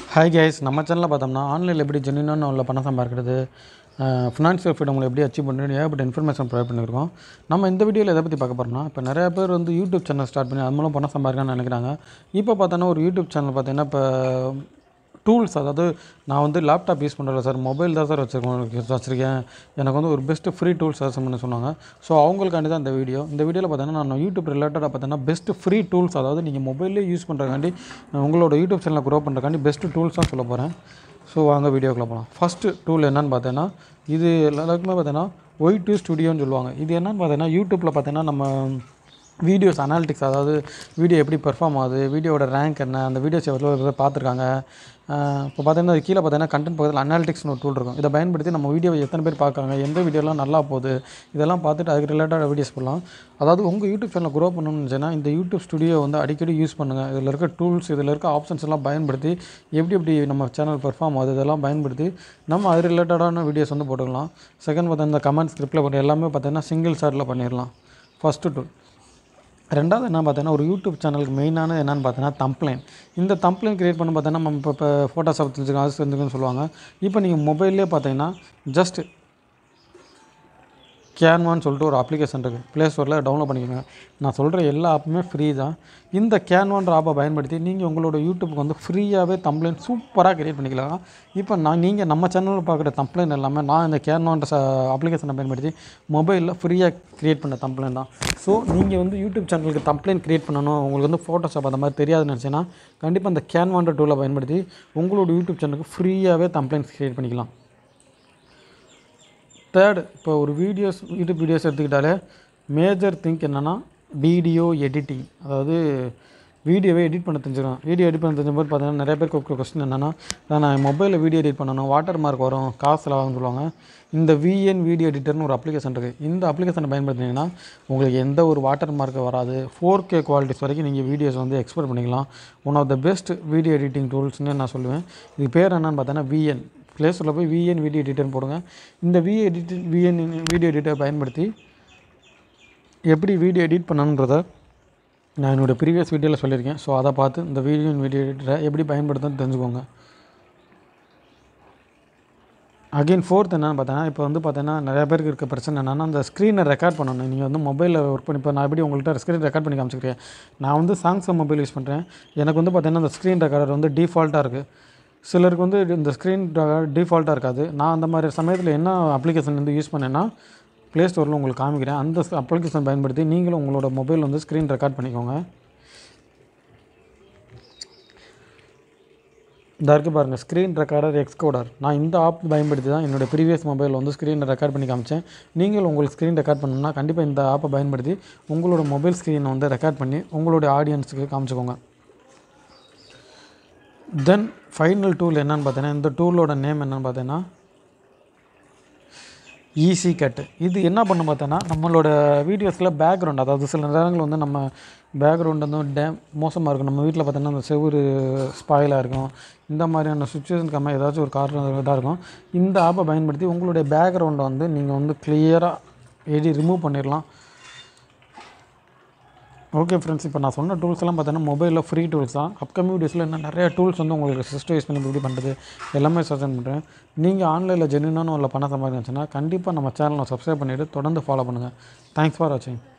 hi guys நம்ம சேனலில் பார்த்தோம்னா ஆன்லைனில் எப்படி ஜென்யூனான உள்ள பணம் சம்பாதிக்கிறது ஃபினான்ஷியல் ஃப்ரீடம் எப்படி அச்சீவ் பண்ணுறது ஏகப்பட்ட இன்ஃபர்மேஷன் ப்ரொவைட் பண்ணியிருக்கோம் நம்ம இந்த வீடியோவில் எதை பற்றி பார்க்க போகிறோம்னா இப்போ நிறைய பேர் வந்து யூடியூப் சேனல் ஸ்டார்ட் பண்ணி அது மூலம் பணம் சம்பாதிக்கணும்னு நினைக்கிறாங்க இப்போ பார்த்தோன்னா ஒரு யூடியூப் சேனல் பார்த்தீங்கன்னா இப்போ டூல்ஸ் அதாவது நான் வந்து லேப்டாப் யூஸ் பண்ணுறேன் சார் மொபைல் தான் சார் வச்சுருக்கேன் வச்சுருக்கேன் எனக்கு வந்து ஒரு பெஸ்ட்டு ஃப்ரீ டூல்ஸ் சஜஷன் பண்ண சொன்னாங்க ஸோ அவங்களுக்காண்டி தான் இந்த வீடியோ இந்த வீடியோவில் பார்த்தீங்கன்னா நான் யூடியூப் ரிலேட்டடாக பார்த்தீங்கன்னா பெஸ்ட்டு ஃப்ரீ டூல்ஸ் அதாவது நீங்கள் மொபைல்லே யூஸ் பண்ணுறதுக்காண்டி உங்களோட யூடியூப் சேனலை க்ரோ பண்ணுறதுக்காண்டி பெஸ்ட்டு டூல்ஸ் தான் சொல்ல போகிறேன் ஸோ வாங்க வீடியோக்குள்ள போகலாம் ஃபஸ்ட்டு டூல் என்னன்னு பார்த்தீங்கன்னா இது எல்லாருக்குமே பார்த்தீங்கன்னா ஒய் டூ ஸ்டுடியோன்னு சொல்லுவாங்க இது என்னன்னு பார்த்தீங்கன்னா யூடியூப்பில் பார்த்தீங்கன்னா நம்ம வீடியோஸ் அனாலிட்டிக்ஸ் அதாவது வீடியோ எப்படி பெர்ஃபார்ம் ஆகுது வீடியோட ரேங்க் என்ன அந்த வீடியோஸ் எவ்வளோ பேர் பார்த்துருக்காங்க அஹ் இப்போ பார்த்தீங்கன்னா இது கீழே பார்த்தீங்கன்னா கண்டென்ட் பக்கத்தில் அனாலிட்டிக்ஸ்னு ஒரு டூல் இருக்கும் இதை பயன்படுத்தி நம்ம வீடியோவை எத்தனை பேர் பார்க்குறாங்க எந்த வீடியோலாம் நல்லா போகுது இதெல்லாம் பார்த்துட்டு அதுக்கு ரிலேட்டடாக வீடியோஸ் போடலாம் அதாவது உங்கள் யூடியூப் சேனலை க்ரோ பண்ணணும்னு நினச்சேன்னா இந்த யூடியூப் ஸ்டுடியோ வந்து அடிக்கடி யூஸ் பண்ணுங்கள் இதில் இருக்க டூல்ஸ் இதில் இருக்க ஆப்ஷன்ஸ் எல்லாம் பயன்படுத்தி எப்படி எப்படி நம்ம சேனல் பெர்ஃபார்ம் ஆகுது இதெல்லாம் பயன்படுத்தி நம்ம அது ரிலேட்டடான வீடியோஸ் வந்து போட்டுக்கலாம் செகண்ட் பார்த்தா இந்த கமெண்ட்ஸ் ஸ்கிரிப்டில் போட்டு எல்லாமே பார்த்தீங்கன்னா சிங்கிள் ஷாட்டில் பண்ணிடலாம் ஃபஸ்ட்டு டூல் ரெண்டாவது என்ன பார்த்தீங்கன்னா ஒரு யூடியூப் சேனலுக்கு மெயினான என்னென்னு பார்த்தீங்கன்னா தம்ப்ளைன் இந்த தம்ப்ளைன் கிரியேட் பண்ண பார்த்தீங்கன்னா நம்ம இப்போ இப்போ ஃபோட்டோஷாப் தெரிஞ்சுக்கணும் அது தெரிஞ்சுக்கணும்னு சொல்லுவாங்க இப்போ நீங்கள் மொபைல்லே பார்த்தீங்கன்னா ஜஸ்ட் கேன்வான்னு சொல்லிட்டு ஒரு அப்ளிகேஷன் இருக்குது ப்ளே ஸ்டோரில் டவுன்லோட் பண்ணிக்கோங்க நான் சொல்கிற எல்லா ஆப்புமே ஃப்ரீ தான் இந்த கேன்வான்ற ஆப்பை பயன்படுத்தி நீங்கள் உங்களோட யூடியூப்புக்கு வந்து ஃப்ரீயாகவே தம்ப்ளைன் சூப்பராக கிரியேட் பண்ணிக்கலாம் இப்போ நான் நீங்கள் நம்ம சேனலில் பார்க்குற தம்ப்ளைன் எல்லாமே நான் இந்த கேன்வான்ற அப்ளிகேஷனை பயன்படுத்தி மொபைலில் ஃப்ரீயாக க்ரியேட் பண்ண தம்ப்ளைன் தான் ஸோ நீங்கள் வந்து யூடியூப் சேனலுக்கு தம்ப்ளைன் க்ரியேட் பண்ணணும் உங்களுக்கு வந்து ஃபோட்டோஷாப் அந்த மாதிரி தெரியாதுன்னு நினச்சின்னா கண்டிப்பாக இந்த கேன்வான்ற டூலை பயன்படுத்தி உங்களோட யூடியூப் சேனலுக்கு ஃப்ரீயாகவே தம்ப்ளைன்ஸ் க்ரியேட் பண்ணிக்கலாம் தேர்டு இப்போ ஒரு வீடியோஸ் யூடியூப் வீடியோஸ் எடுத்துக்கிட்டாலே மேஜர் திங்க் என்னென்னா வீடியோ எடிட்டிங் அதாவது வீடியோவே எடிட் பண்ண தெரிஞ்சிடும் வீடியோ எடிட் பண்ண தெரிஞ்ச போது பார்த்தீங்கன்னா நிறைய பேருக்கு ஒரு கொஸ்டின் என்னென்னா நான் மொபைலில் வீடியோ எடிட் பண்ணணும் வாட்டர் மார்க் வரும் காசு ஆகும்னு சொல்லுவாங்க இந்த விஎன் வீடியோ எடிட்டர்னு ஒரு அப்ளிகேஷன் இருக்குது இந்த அப்ளிகேஷனை பயன்படுத்தினீங்கன்னா உங்களுக்கு எந்த ஒரு வாட்டர் மார்க்கு வராது ஃபோர் கே குவாலிட்டிஸ் வரைக்கும் நீங்கள் வீடியோஸ் வந்து எக்ஸ்போர்ட் பண்ணிக்கலாம் one of the best video editing டூல்ஸ்னு நான் சொல்லுவேன் இது பேர் என்னென்னு பார்த்தீங்கன்னா விஎன் ப்ளே ஸ்டோரில் போய் விஎன் வீடியோ எடிட்டர்னு போடுங்க இந்த VA edit VN video editor பயன்படுத்தி எப்படி வீடியோ எடிட் பண்ணணுன்றத நான் என்னோடய ப்ரீவியஸ் வீடியோவில் சொல்லியிருக்கேன் ஸோ அதை பார்த்து இந்த வீடியோ வீடியோ எடிட்டரை எப்படி பயன்படுத்தணும்னு தெரிஞ்சுக்கோங்க அகெயின் ஃபோர்த் என்னென்னு பார்த்தீங்கன்னா இப்போ வந்து பார்த்தீங்கன்னா நிறைய பேருக்கு இருக்க பிரச்சனை என்னென்னா அந்த ஸ்க்ரீனை ரெக்கார்ட் பண்ணணும் நீங்கள் வந்து மொபைலில் ஒர்க் பண்ணி இப்போ நான் எப்படி உங்கள்கிட்ட ஸ்க்ரீன் ரெக்கார்ட் பண்ணி காமிச்சிக்கிறேன் நான் வந்து சாங்ஸை மொபைல் யூஸ் பண்ணுறேன் எனக்கு வந்து பார்த்தீங்கன்னா அந்த ஸ்க்ரீன் ரெக்கார்டர் வந்து டிஃபால்ட்டாக இருக்குது சிலருக்கு வந்து இந்த ஸ்க்ரீன் டிஃபால்ட்டாக இருக்காது நான் அந்த மாதிரி சமயத்தில் என்ன அப்ளிகேஷன் வந்து யூஸ் பண்ணேன்னா ப்ளே ஸ்டோரில் உங்களுக்கு காமிக்கிறேன் அந்த அப்ளிகேஷன் பயன்படுத்தி நீங்களும் உங்களோட மொபைல் வந்து ஸ்க்ரீன் ரெக்கார்ட் பண்ணிக்கோங்க இந்த இருக்குது பாருங்கள் ஸ்க்ரீன் ரெக்கார்டர் எக்ஸ்கோடர் நான் இந்த ஆப் பயன்படுத்தி தான் என்னோடய ப்ரீவியஸ் மொபைல் வந்து ஸ்க்ரீனை ரெக்கார்ட் பண்ணி காமிச்சேன் நீங்கள் உங்களுக்கு ஸ்க்ரீன் ரெக்கார்ட் பண்ணணும்னா கண்டிப்பாக இந்த ஆப்பை பயன்படுத்தி உங்களோட மொபைல் ஸ்க்ரீனை வந்து ரெக்கார்ட் பண்ணி உங்களுடைய ஆடியன்ஸுக்கு காமிச்சிக்கோங்க தென் ஃபைனல் டூல் என்னன்னு பார்த்தீங்கன்னா இந்த டூலோட நேம் என்னன்னு பார்த்தீங்கன்னா ஈஸி கட்டு இது என்ன பண்ண பார்த்தோன்னா நம்மளோட வீடியோஸில் பேக்ரவுண்ட் அதாவது சில நேரங்கள் வந்து நம்ம பேக்ரவுண்ட் வந்து டே மோசமாக இருக்கும் நம்ம வீட்டில் பார்த்தோன்னா அந்த செவுறு ஸ்பாயிலாக இருக்கும் இந்த மாதிரியான சுச்சுவேஷன் கம்மியாக ஏதாச்சும் ஒரு காரணம் இதாக இருக்கும் இந்த ஆப்பை பயன்படுத்தி உங்களுடைய பேக்ரவுண்டை வந்து நீங்கள் வந்து கிளியராக எடி ரிமூவ் பண்ணிடலாம் ஓகே ஃப்ரெண்ட்ஸ் இப்போ நான் சொன்ன டூல்ஸ் எல்லாம் பார்த்தீங்கன்னா மொபைலில் ஃப்ரீ டூல்ஸ் தான் அப்கமிங் வீடியோஸில் இன்னும் நிறைய டூல்ஸ் வந்து உங்களுக்கு சிஸ்டம் யூஸ் பண்ணி எப்படி பண்ணுறது எல்லாமே சஜன் பண்ணுறேன் நீங்கள் ஆன்லைனில் ஜென்யூனான உள்ள பணம் சம்பாதிச்சுன்னா கண்டிப்பாக நம்ம சேனலை சப்ஸ்கிரைப் பண்ணிவிட்டு தொடர்ந்து ஃபாலோ பண்ணுங்கள் தேங்க்ஸ் ஃபார் வாட்சிங்